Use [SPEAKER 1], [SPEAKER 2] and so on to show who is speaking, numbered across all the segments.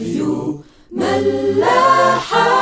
[SPEAKER 1] راديو ملاحة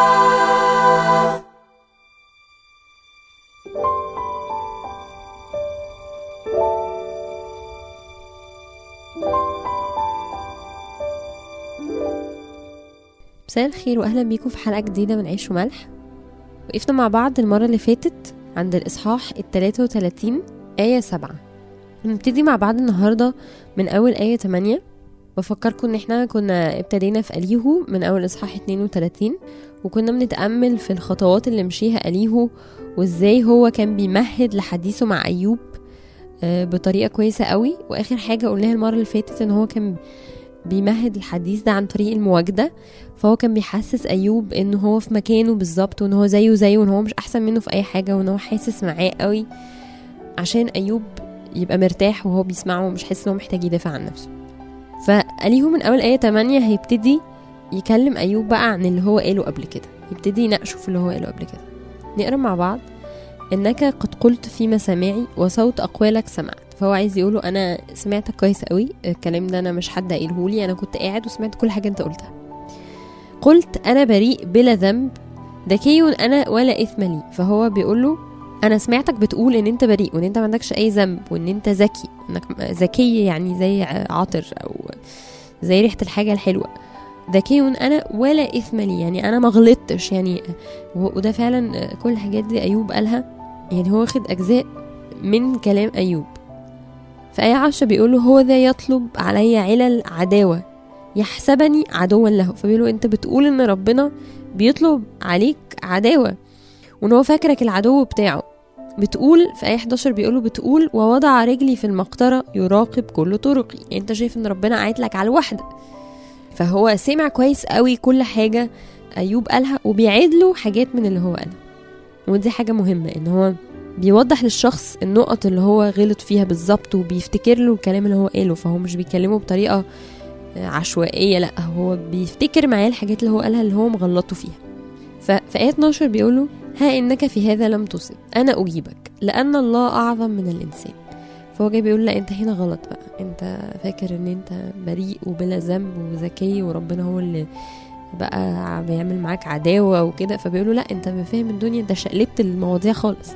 [SPEAKER 2] مساء الخير واهلا بيكم في حلقه جديده من عيش وملح وقفنا مع بعض المره اللي فاتت عند الاصحاح ال 33 ايه 7 هنبتدي مع بعض النهارده من اول ايه 8 بفكركم ان احنا كنا ابتدينا في اليهو من اول اصحاح 32 وكنا بنتامل في الخطوات اللي مشيها اليهو وازاي هو كان بيمهد لحديثه مع ايوب آه، بطريقه كويسه قوي واخر حاجه قلناها المره اللي فاتت ان هو كان بيمهد الحديث ده عن طريق المواجده فهو كان بيحسس ايوب ان هو في مكانه بالظبط وان هو زيه زيه وان هو مش احسن منه في اي حاجه وان هو حاسس معاه قوي عشان ايوب يبقى مرتاح وهو بيسمعه ومش حاسس ان هو محتاج يدافع عن نفسه فأليهو من اول ايه 8 هيبتدي يكلم ايوب بقى عن اللي هو قاله قبل كده يبتدي يناقشه في اللي هو قاله قبل كده نقرا مع بعض انك قد قلت في مسامعي وصوت اقوالك سمعت فهو عايز يقوله انا سمعتك كويس قوي الكلام ده انا مش حد قايله لي انا كنت قاعد وسمعت كل حاجه انت قلتها قلت انا بريء بلا ذنب ذكي انا ولا اثم لي فهو بيقول له انا سمعتك بتقول ان انت بريء وان انت ما عندكش اي ذنب وان انت ذكي انك ذكي يعني زي عاطر او زي ريحه الحاجه الحلوه ذكي انا ولا اثم لي يعني انا ما غلطتش يعني و- وده فعلا كل الحاجات دي ايوب قالها يعني هو واخد اجزاء من كلام ايوب في آية عشرة بيقول له هو ذا يطلب علي علل عداوة يحسبني عدوا له فبيقول له انت بتقول ان ربنا بيطلب عليك عداوة وان هو فاكرك العدو بتاعه بتقول في آية 11 بيقوله بتقول ووضع رجلي في المقطرة يراقب كل طرقي يعني انت شايف ان ربنا قاعد لك على الوحدة فهو سمع كويس قوي كل حاجة أيوب قالها وبيعيد له حاجات من اللي هو قالها ودي حاجة مهمة ان هو بيوضح للشخص النقط اللي هو غلط فيها بالظبط وبيفتكر له الكلام اللي هو قاله فهو مش بيكلمه بطريقة عشوائية لا هو بيفتكر معاه الحاجات اللي هو قالها اللي هو مغلطه فيها ففي آية 12 بيقوله ها إنك في هذا لم تصب أنا أجيبك لأن الله أعظم من الإنسان فهو جاي بيقول لا أنت هنا غلط بقى أنت فاكر إن أنت بريء وبلا ذنب وذكي وربنا هو اللي بقى بيعمل معاك عداوة وكده فبيقوله لا أنت فاهم الدنيا أنت شقلبت المواضيع خالص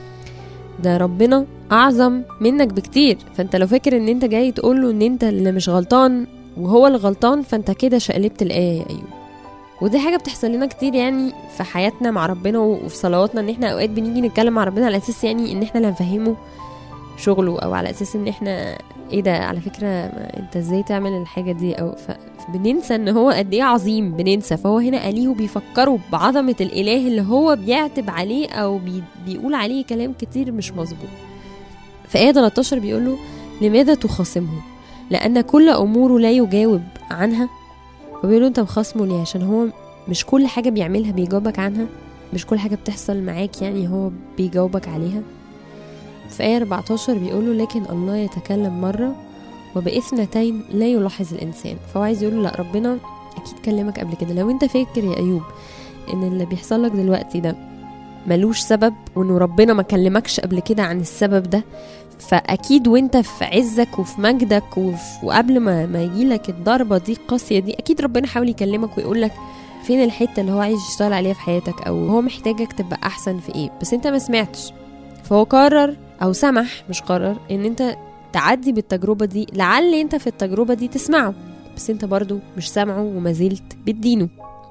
[SPEAKER 2] ده ربنا اعظم منك بكتير فانت لو فاكر ان انت جاي تقول له ان انت اللي مش غلطان وهو اللي غلطان فانت كده شقلبت الايه يا ايوب ودي حاجه بتحصل لنا كتير يعني في حياتنا مع ربنا وفي صلواتنا ان احنا اوقات بنيجي نتكلم مع ربنا على اساس يعني ان احنا اللي هنفهمه شغله او على اساس ان احنا ايه ده على فكره ما انت ازاي تعمل الحاجه دي او ف- فبننسى ان هو قد ايه عظيم بننسى فهو هنا اليه بيفكروا بعظمه الاله اللي هو بيعتب عليه او بي بيقول عليه كلام كتير مش مظبوط في آية 13 بيقول له لماذا تخاصمه لأن كل أموره لا يجاوب عنها فبيقول له أنت مخاصمه ليه عشان هو مش كل حاجة بيعملها بيجاوبك عنها مش كل حاجة بتحصل معاك يعني هو بيجاوبك عليها في آية 14 بيقول له لكن الله يتكلم مرة وبإثنتين لا يلاحظ الإنسان فهو عايز يقول له لا ربنا أكيد كلمك قبل كده لو أنت فاكر يا أيوب إن اللي بيحصل لك دلوقتي ده ملوش سبب وانه ربنا ما كلمكش قبل كده عن السبب ده فاكيد وانت في عزك وفي مجدك وف- وقبل ما ما يجيلك الضربه دي القاسيه دي اكيد ربنا حاول يكلمك ويقول لك فين الحته اللي هو عايز يشتغل عليها في حياتك او هو محتاجك تبقى احسن في ايه بس انت ما سمعتش فهو قرر او سمح مش قرر ان انت تعدي بالتجربه دي لعل انت في التجربه دي تسمعه بس انت برضو مش سامعه وما زلت بتدينه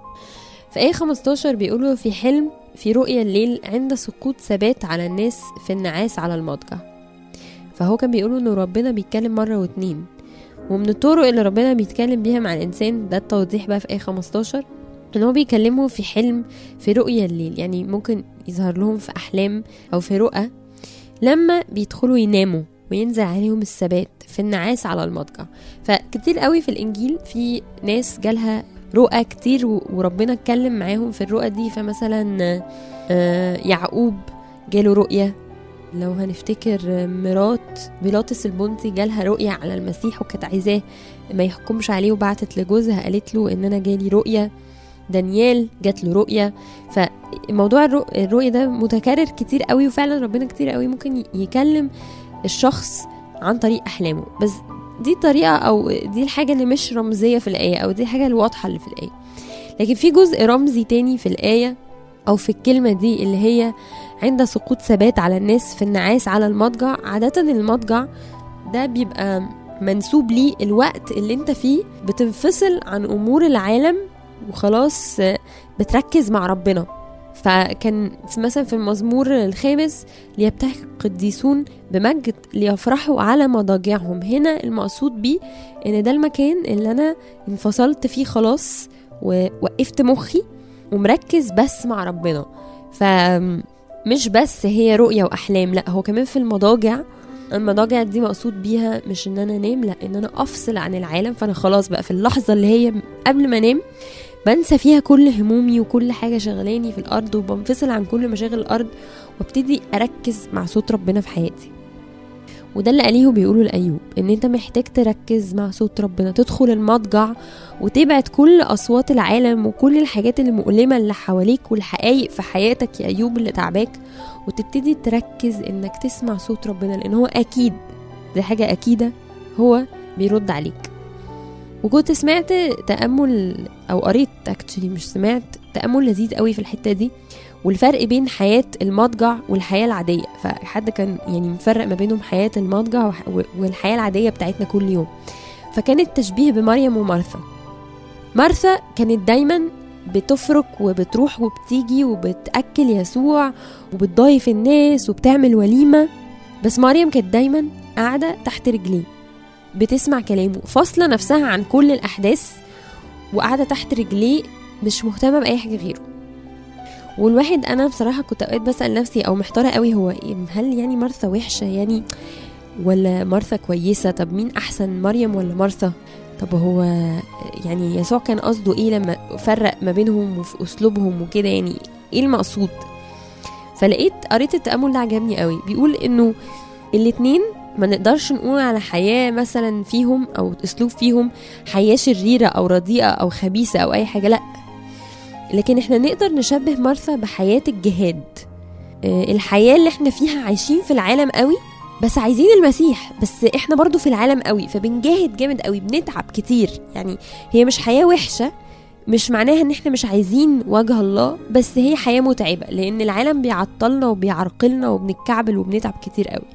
[SPEAKER 2] في آية 15 بيقولوا في حلم في رؤيا الليل عند سقوط ثبات على الناس في النعاس على المضجع فهو كان بيقولوا انه ربنا بيتكلم مرة واتنين ومن الطرق اللي ربنا بيتكلم بيها مع الانسان ده التوضيح بقى في آية 15 ان هو بيكلمه في حلم في رؤيا الليل يعني ممكن يظهر لهم في احلام او في رؤى لما بيدخلوا يناموا وينزل عليهم الثبات في النعاس على المضجع فكتير قوي في الانجيل في ناس جالها رؤى كتير و- وربنا اتكلم معاهم في الرؤى دي فمثلا آه، يعقوب جاله رؤية لو هنفتكر آه، مرات بيلاطس البنطي جالها رؤية على المسيح وكانت عايزاه ما يحكمش عليه وبعتت لجوزها قالت له ان انا جالي رؤية دانيال جات له رؤية فموضوع الرؤ- الرؤية ده متكرر كتير قوي وفعلا ربنا كتير قوي ممكن ي- يكلم الشخص عن طريق احلامه بس دي الطريقة أو دي الحاجة اللي مش رمزية في الآية أو دي الحاجة الواضحة اللي في الآية لكن في جزء رمزي تاني في الآية أو في الكلمة دي اللي هي عند سقوط ثبات على الناس في النعاس على المضجع عادة المضجع ده بيبقى منسوب ليه الوقت اللي انت فيه بتنفصل عن أمور العالم وخلاص بتركز مع ربنا فكان في مثلا في المزمور الخامس ليبتهج القديسون بمجد ليفرحوا على مضاجعهم هنا المقصود بيه ان ده المكان اللي انا انفصلت فيه خلاص ووقفت مخي ومركز بس مع ربنا فمش بس هي رؤية وأحلام لا هو كمان في المضاجع المضاجع دي مقصود بيها مش ان انا انام لا ان انا افصل عن العالم فانا خلاص بقى في اللحظة اللي هي قبل ما انام بنسى فيها كل همومي وكل حاجة شغلاني في الأرض وبنفصل عن كل مشاغل الأرض وابتدي أركز مع صوت ربنا في حياتي وده اللي قاليه بيقوله لأيوب إن أنت محتاج تركز مع صوت ربنا تدخل المضجع وتبعد كل أصوات العالم وكل الحاجات المؤلمة اللي حواليك والحقايق في حياتك يا أيوب اللي تعباك وتبتدي تركز إنك تسمع صوت ربنا لأن هو أكيد دي حاجة أكيدة هو بيرد عليك وكنت سمعت تأمل أو قريت اكشلي مش سمعت تأمل لذيذ قوي في الحتة دي والفرق بين حياة المضجع والحياة العادية فحد كان يعني مفرق ما بينهم حياة المضجع والحياة العادية بتاعتنا كل يوم فكان التشبيه بمريم ومارثا مارثا كانت دايما بتفرك وبتروح وبتيجي وبتأكل يسوع وبتضايف الناس وبتعمل وليمة بس مريم كانت دايما قاعدة تحت رجليه بتسمع كلامه فاصلة نفسها عن كل الأحداث وقاعدة تحت رجليه مش مهتمة بأي حاجة غيره والواحد أنا بصراحة كنت أوقات بسأل نفسي أو محتارة قوي هو هل يعني مرثا وحشة يعني ولا مرثا كويسة طب مين أحسن مريم ولا مرثا طب هو يعني يسوع كان قصده ايه لما فرق ما بينهم وفي اسلوبهم وكده يعني ايه المقصود فلقيت قريت التامل ده عجبني قوي بيقول انه الاتنين ما نقدرش نقول على حياة مثلا فيهم أو أسلوب فيهم حياة شريرة أو رديئة أو خبيثة أو أي حاجة لأ لكن احنا نقدر نشبه مرثا بحياة الجهاد الحياة اللي احنا فيها عايشين في العالم قوي بس عايزين المسيح بس احنا برضو في العالم قوي فبنجاهد جامد قوي بنتعب كتير يعني هي مش حياة وحشة مش معناها ان احنا مش عايزين وجه الله بس هي حياة متعبة لان العالم بيعطلنا وبيعرقلنا وبنتكعبل وبنتعب كتير قوي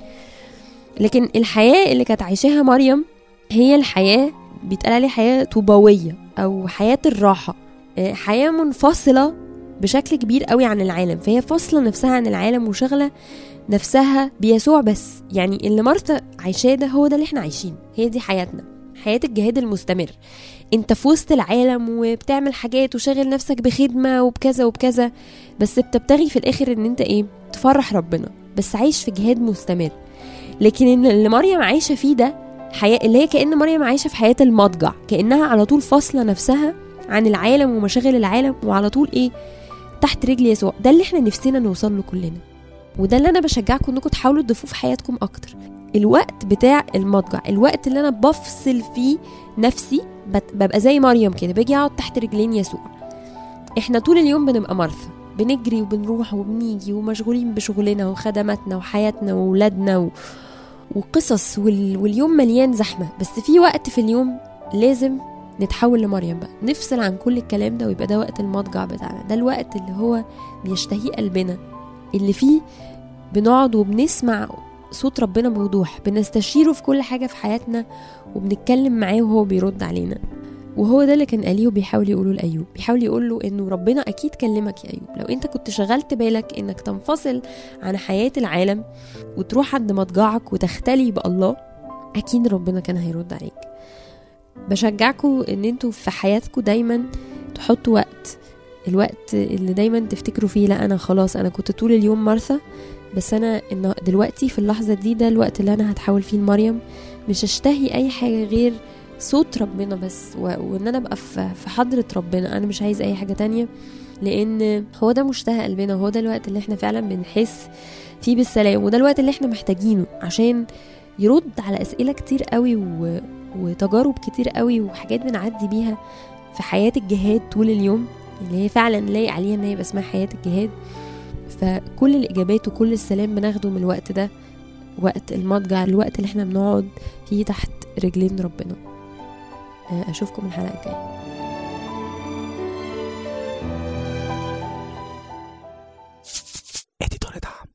[SPEAKER 2] لكن الحياة اللي كانت عايشاها مريم هي الحياة بيتقال عليها حياة طوبوية أو حياة الراحة حياة منفصلة بشكل كبير قوي عن العالم فهي فاصلة نفسها عن العالم وشغلة نفسها بيسوع بس يعني اللي مرثا عايشاه ده هو ده اللي احنا عايشين هي دي حياتنا حياة الجهاد المستمر انت في وسط العالم وبتعمل حاجات وشاغل نفسك بخدمة وبكذا وبكذا بس بتبتغي في الاخر ان انت ايه تفرح ربنا بس عايش في جهاد مستمر لكن اللي مريم عايشة فيه ده حياة اللي هي كأن مريم عايشة في حياة المضجع كأنها على طول فاصلة نفسها عن العالم ومشاغل العالم وعلى طول ايه تحت رجل يسوع ده اللي احنا نفسنا نوصل له كلنا وده اللي انا بشجعكم انكم تحاولوا تضيفوه في حياتكم اكتر الوقت بتاع المضجع الوقت اللي انا بفصل فيه نفسي ببقى زي مريم كده باجي اقعد تحت رجلين يسوع احنا طول اليوم بنبقى مرثى بنجري وبنروح وبنيجي ومشغولين بشغلنا وخدماتنا وحياتنا وولادنا و... وقصص وال... واليوم مليان زحمة بس في وقت في اليوم لازم نتحول لمريم بقى نفصل عن كل الكلام ده ويبقى ده وقت المضجع بتاعنا ده الوقت اللي هو بيشتهيه قلبنا اللي فيه بنقعد وبنسمع صوت ربنا بوضوح بنستشيره في كل حاجة في حياتنا وبنتكلم معاه وهو بيرد علينا وهو ده اللي كان أليو بيحاول يقوله لأيوب بيحاول يقول له إنه ربنا أكيد كلمك يا أيوب لو أنت كنت شغلت بالك إنك تنفصل عن حياة العالم وتروح عند مضجعك وتختلي بالله أكيد ربنا كان هيرد عليك بشجعكم إن انتوا في حياتكم دايما تحطوا وقت الوقت اللي دايما تفتكروا فيه لا أنا خلاص أنا كنت طول اليوم مرثى بس أنا إن دلوقتي في اللحظة دي ده الوقت اللي أنا هتحول فيه لمريم مش هشتهي أي حاجة غير صوت ربنا بس و... وان انا ابقى في حضرة ربنا انا مش عايز اي حاجة تانية لان هو ده مشتهى قلبنا وهو ده الوقت اللي احنا فعلا بنحس فيه بالسلام وده الوقت اللي احنا محتاجينه عشان يرد على اسئلة كتير قوي و... وتجارب كتير قوي وحاجات بنعدي بيها في حياة الجهاد طول اليوم اللي هي فعلا لايق عليها ان هي يبقى اسمها حياة الجهاد فكل الاجابات وكل السلام بناخده من الوقت ده وقت المضجع الوقت اللي احنا بنقعد فيه تحت رجلين ربنا آه، اشوفكم الحلقه الجايه